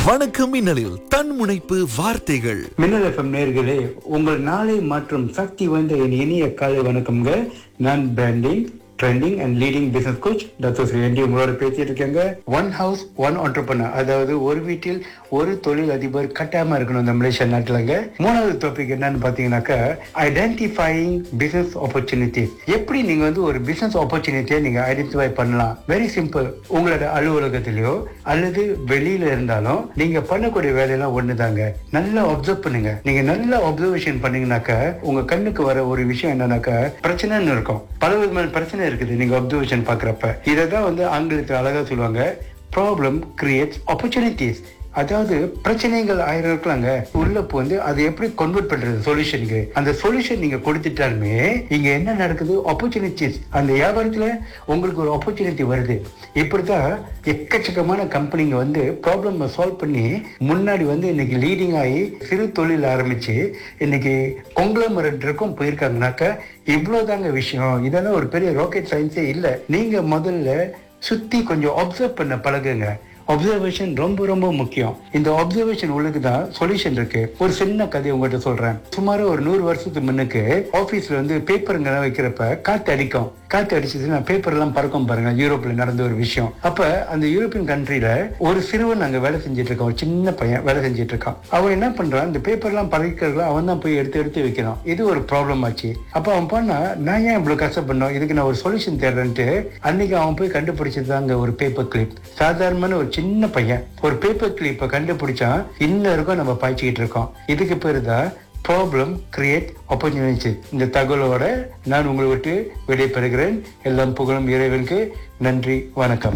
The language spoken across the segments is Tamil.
வணக்கம் மின்னலில் தன்முனைப்பு வார்த்தைகள் மின்னல் எஃப்எம் நேர்களே உங்கள் நாளை மற்றும் சக்தி வாய்ந்த என் இனிய காலை வணக்கம்ங்க நான் branding trending and leading business coach doctor Sri ND உங்களோட பேசிட்டு இருக்கேங்க ஒன் ஹவுஸ் ஒன் ஆண்டர்பனர் அதாவது ஒரு வீட்டில் ஒரு தொழில் அதிபர் கட்டாயமா இருக்கணும் இந்த மலேசியா நாட்டிலங்க மூணாவது டாபிக் என்னன்னு பாத்தீங்கன்னாக்கா ஐடென்டிஃபைங் பிசினஸ் ஆப்பர்ச்சுனிட்டி எப்படி நீங்க வந்து ஒரு பிசினஸ் ஆப்பர்ச்சுனிட்டியை நீங்க ஐடென்டிஃபை பண்ணலாம் வெரி சிம்பிள் உங்களோட அலுவலகத்திலயோ அல்லது வெளியில இருந்தாலும் நீங்க பண்ணக்கூடிய வேலையெல்லாம் ஒண்ணுதாங்க நல்லா அப்சர்வ் பண்ணுங்க நீங்க நல்லா அப்சர்வேஷன் பண்ணீங்கன்னாக்கா உங்க கண்ணுக்கு வர ஒரு விஷயம் என்னன்னாக்கா பிரச்சனைன்னு இருக்கும் பல விதமான பிரச்சனை இருக்குது நீங்க அப்சர்வேஷன் பாக்குறப்ப இதை தான் வந்து ஆங்கிலத்தில் அழகா சொல்லுவாங்க ப்ராப்ளம் கிரியேட்ஸ் ஆப்பர்ச்சுனிட்டிஸ் அதாவது பிரச்சனைகள் ஆயிரம் இருக்கலாங்க உள்ள வந்து அதை எப்படி கன்வெர்ட் பண்றது சொல்யூஷனுக்கு அந்த சொல்யூஷன் நீங்க கொடுத்துட்டாலுமே இங்க என்ன நடக்குது ஆப்பர்ச்சுனிட்டிஸ் அந்த வியாபாரத்துல உங்களுக்கு ஒரு ஆப்பர்ச்சுனிட்டி வருது இப்படிதான் எக்கச்சக்கமான கம்பெனிங்க வந்து ப்ராப்ளம் சால்வ் பண்ணி முன்னாடி வந்து இன்னைக்கு லீடிங் ஆகி சிறு தொழில் ஆரம்பிச்சு இன்னைக்கு கொங்கலமரட்டுக்கும் போயிருக்காங்கனாக்க இவ்வளவுதாங்க விஷயம் இதெல்லாம் ஒரு பெரிய ராக்கெட் சயின்ஸே இல்லை நீங்க முதல்ல சுத்தி கொஞ்சம் அப்சர்வ் பண்ண பழகுங்க அப்சர்வேஷன் ரொம்ப ரொம்ப முக்கியம் இந்த அப்சர்வேஷன் உள்ளுக்கு தான் சொல்யூஷன் இருக்கு ஒரு சின்ன கதை உங்ககிட்ட சொல்றேன் சுமார் ஒரு நூறு வருஷத்துக்கு முன்னுக்கு ஆபீஸ்ல வந்து பேப்பருங்க வைக்கிறப்ப காத்து அடிக்கும் காத்து அடிச்சதுன்னா பேப்பர் எல்லாம் பறக்கும் பாருங்க யூரோப்ல நடந்த ஒரு விஷயம் அப்ப அந்த யூரோப்பியன் கண்ட்ரில ஒரு சிறுவன் அங்க வேலை செஞ்சுட்டு இருக்கான் ஒரு சின்ன பையன் வேலை செஞ்சுட்டு இருக்கான் அவன் என்ன பண்றான் இந்த பேப்பர் எல்லாம் பறக்கிறதுல அவன் தான் போய் எடுத்து எடுத்து வைக்கிறான் இது ஒரு ப்ராப்ளம் ஆச்சு அப்ப அவன் பண்ணா நான் ஏன் இவ்வளவு கஷ்டப்படணும் இதுக்கு நான் ஒரு சொல்யூஷன் தேடுறேன்ட்டு அன்னைக்கு அவன் போய் கண்டுபிடிச்சதாங்க ஒரு பேப்பர் கிளிப் சாதாரணமான ஒரு சின்ன பையன் ஒரு பேப்பர் கிளிப்பை கண்டுபிடிச்சான் இன்ன இருக்கும் நம்ம பாய்ச்சிக்கிட்டு இருக்கோம் இதுக்கு பேரு தான் ப்ராப்ளம் கிரியேட் ஆப்பர்ச்சுனிட்டி இந்த தகவலோட நான் உங்களை விட்டு விடைபெறுகிறேன் எல்லாம் புகழும் இறைவனுக்கு நன்றி வணக்கம்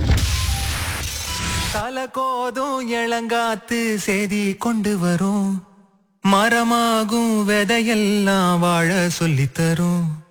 தலகோதும் இளங்காத்து செய்தி கொண்டு வரும் மரமாகும் விதையெல்லாம் வாழ சொல்லித் தரும்